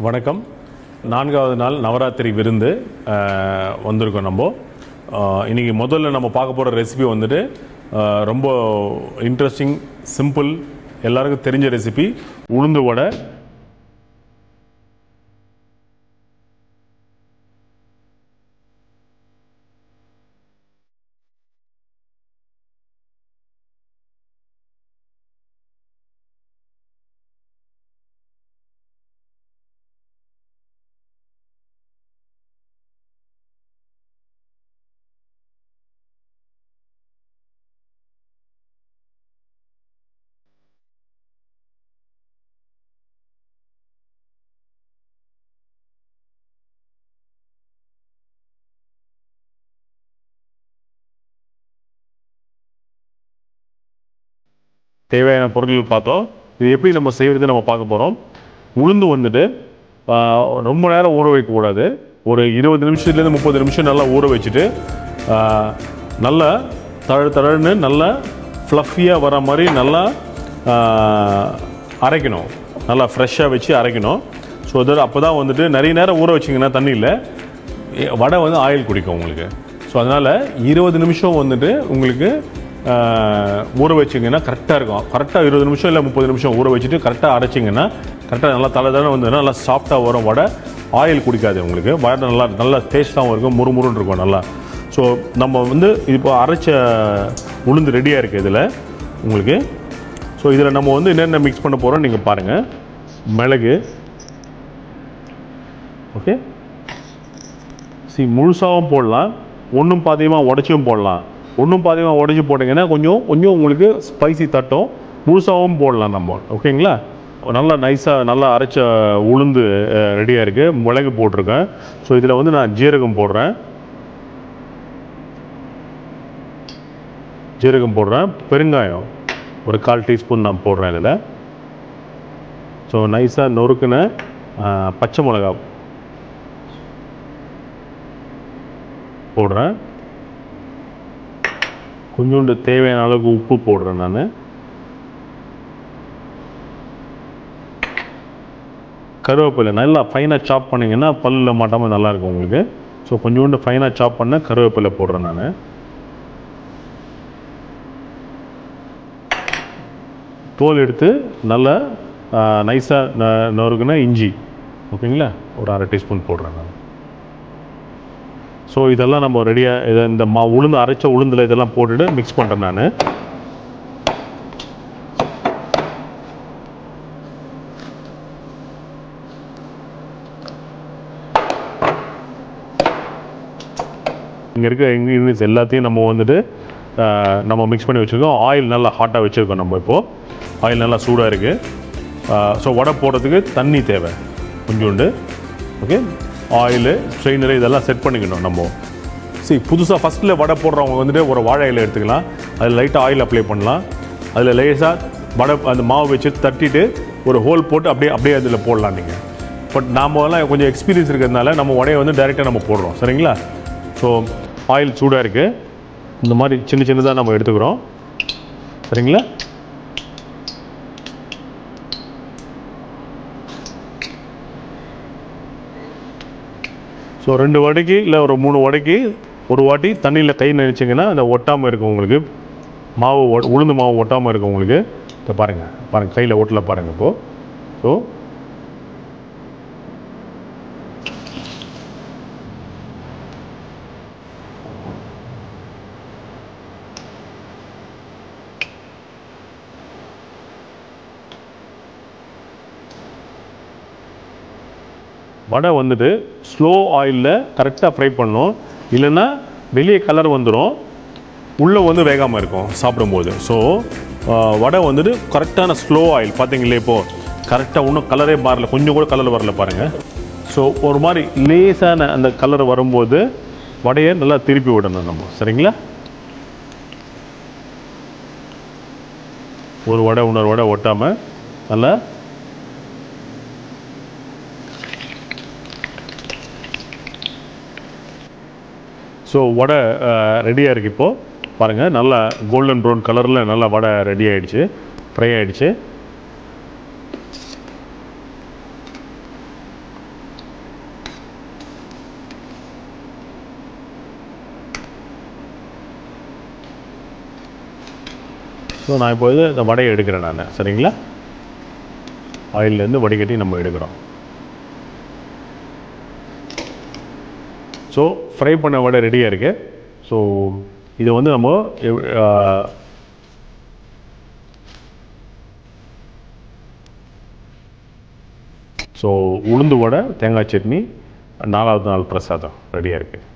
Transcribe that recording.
வணக்கம் நான்காவது நாள் நவராத்திரி விருந்து அஹ், வந்திருக்கோம் நம்ம அஹ், இன்னைக்கு முதல்ல நம்ம பார்க்க போகிற ரெசிபி வந்துட்டு அஹ், ரொம்ப இன்ட்ரெஸ்டிங் சிம்பிள் எல்லாருக்கும் தெரிஞ்ச ரெசிபி உளுந்து வடை தேவையான பொருட்கள் பார்த்தோம் இது எப்படி நம்ம செய்கிறது நம்ம பார்க்க போகிறோம் உளுந்து வந்துட்டு ஆஹ், ரொம்ப நேரம் ஊற வைக்கக்கூடாது ஒரு இருபது நிமிஷத்துலேருந்து முப்பது நிமிஷம் நல்லா ஊற வச்சுட்டு ஆஹ், நல்லா தழ தழன்னு நல்லா ஃப்ளஃபியாக வர மாதிரி நல்லா ஆஹ், அரைக்கணும் நல்லா ஃப்ரெஷ்ஷாக வச்சு அரைக்கணும் ஸோ அது அப்போ தான் வந்துட்டு நிறைய நேரம் ஊற வச்சிங்கன்னா தண்ணியில் எ- வடை வந்து ஆயில் குடிக்கும் உங்களுக்கு ஸோ அதனால் இருபது நிமிஷம் வந்துட்டு உங்களுக்கு ஆஹ், ஊற வச்சிங்கன்னா கரெக்டாக இருக்கும் கரெக்டாக இருபது நிமிஷம் இல்லை முப்பது நிமிஷம் ஊற வச்சுட்டு கரெக்டாக அரைச்சிங்கன்னா கரெக்டாக நல்லா தலை தலை வந்து நல்லா சாஃப்டாக வரும் வடை ஆயில் குடிக்காது உங்களுக்கு வடை நல்லா நல்லா டேஸ்ட்டாகவும் இருக்கும் முறுமுறுன்னு இருக்கும் நல்லா ஸோ நம்ம வந்து இப்போ அரைச்ச உளுந்து ரெடியாக இருக்குது இதில் உங்களுக்கு ஸோ இதில் நம்ம வந்து என்னென்ன மிக்ஸ் பண்ண போகிறோம் நீங்கள் பாருங்கள் மிளகு ஓகே சி முழுசாகவும் போடலாம் ஒன்றும் பாதியமாக உடச்சியும் போடலாம் ஒன்றும் பாதியமாக உடச்சி போட்டிங்கன்னா கொஞ்சம் கொஞ்சம் உங்களுக்கு ஸ்பைசி தட்டும் முழுசாகவும் போடலாம் நம்ம ஓகேங்களா நல்லா நைஸாக நல்லா அரைச்ச உளுந்து ரெடியாக இருக்குது மிளகு போட்டிருக்கேன் ஸோ இதில் வந்து நான் ஜீரகம் போடுறேன் ஜீரகம் போடுறேன் பெருங்காயம் ஒரு கால் டீஸ்பூன் நான் போடுறேன் இதில் ஸோ நைஸாக நொறுக்குன ஆ, பச்சை மிளகா போடுறேன் கொஞ்சோண்டு தேவையான அளவுக்கு உப்பு போடுறேன் நான் கருவேப்பிலை நல்லா ஃபைனாக சாப் பண்ணிங்கன்னா பல்லில் மாட்டாமல் நல்லாயிருக்கும் உங்களுக்கு ஸோ கொஞ்சோண்டு ஃபைனாக சாப் பண்ண கருவேப்பிலை போடுறேன் நான் தோல் எடுத்து நல்லா நைஸாக நொறுக்குன இஞ்சி ஓகேங்களா ஒரு அரை டீஸ்பூன் போடுறேன் நான் ஸோ இதெல்லாம் நம்ம ரெடியாக இதை இந்த மா உளுந்து அரைச்ச உளுந்தில் இதெல்லாம் போட்டுட்டு மிக்ஸ் பண்ணுறேன் நான் இங்கே இருக்க இன்க்ரீடியன்ஸ் எல்லாத்தையும் நம்ம வந்துட்டு ஆஹ், நம்ம மிக்ஸ் பண்ணி வச்சுருக்கோம் ஆயில் நல்லா ஹாட்டாக வச்சுருக்கோம் நம்ம இப்போது ஆயில் நல்லா சூடாக இருக்குது ஸோ வடை போடுறதுக்கு தண்ணி தேவை கொஞ்சோண்டு ஓகே ஆயிலு ஸ்ட்ரெயினரு இதெல்லாம் செட் பண்ணிக்கணும் நம்ம சரி புதுசாக ஃபஸ்ட்டில் வடை போடுறவங்க வந்துட்டு ஒரு வாழை இலை எடுத்துக்கலாம் அதில் லைட்டாக ஆயில் அப்ளை பண்ணலாம் அதில் லேசாக வடை அந்த மாவு வச்சு தட்டிட்டு ஒரு ஹோல் போட்டு அப்படியே அப்படியே அதில் போடலாம் நீங்கள் பட் நாம எல்லாம் கொஞ்சம் எக்ஸ்பீரியன்ஸ் இருக்கிறதுனால நம்ம உடையை வந்து டைரெக்டாக நம்ம போடுறோம் சரிங்களா ஸோ ஆயில் சூடாக இருக்குது இந்த மாதிரி சின்ன சின்னதாக நம்ம எடுத்துக்கிறோம் சரிங்களா ஸோ ரெண்டு வடைக்கு இல்லை ஒரு மூணு வடைக்கு ஒரு வாட்டி தண்ணியில் கை நினைச்சிங்கன்னா அந்த ஒட்டாமல் இருக்கும் உங்களுக்கு மாவு ஒ- உளுந்து மாவு ஒட்டாமல் இருக்கும் உங்களுக்கு இதை பாருங்கள் பாருங்கள் கையில் ஒட்டல பாருங்கள் இப்போது ஸோ வடை வந்துட்டு ஸ்லோ ஆயிலில் கரெக்டாக ஃப்ரை பண்ணணும் இல்லைன்னா வெளியே கலர் வந்துடும் உள்ளே வந்து வேகாமல் இருக்கும் சாப்பிடும்போது ஸோ வடை வந்துட்டு கரெக்டான ஸ்லோ ஆயில் பார்த்தீங்களே இப்போது கரெக்டாக இன்னும் கலரே மாறல கொஞ்சம் கூட கலர் வரல பாருங்கள் ஸோ ஒரு மாதிரி லேசான அந்த கலர் வரும்போது வடையை நல்லா திருப்பி விடணும் நம்ம சரிங்களா ஒரு வடை இன்னொரு வடை ஒட்டாமல் நல்லா ஸோ வடை ரெடியாக இருக்குது இப்போது பாருங்கள் நல்லா கோல்டன் ப்ரௌன் கலரில் நல்லா வடை ரெடி ஆயிடுச்சு ஃப்ரை ஆயிடுச்சு ஸோ நான் இப்போ இது இந்த வடையை எடுக்கிறேன் நான் சரிங்களா ஆயிலேருந்து வடிகட்டி நம்ம எடுக்கிறோம் ஸோ ஃப்ரை பண்ண வடை ரெடியாக இருக்குது ஸோ இதை வந்து நம்ம எவ்- ஆ, ஸோ உளுந்து வடை தேங்காய் சட்னி நாலாவது நாள் பிரசாதம் ரெடியாக இருக்குது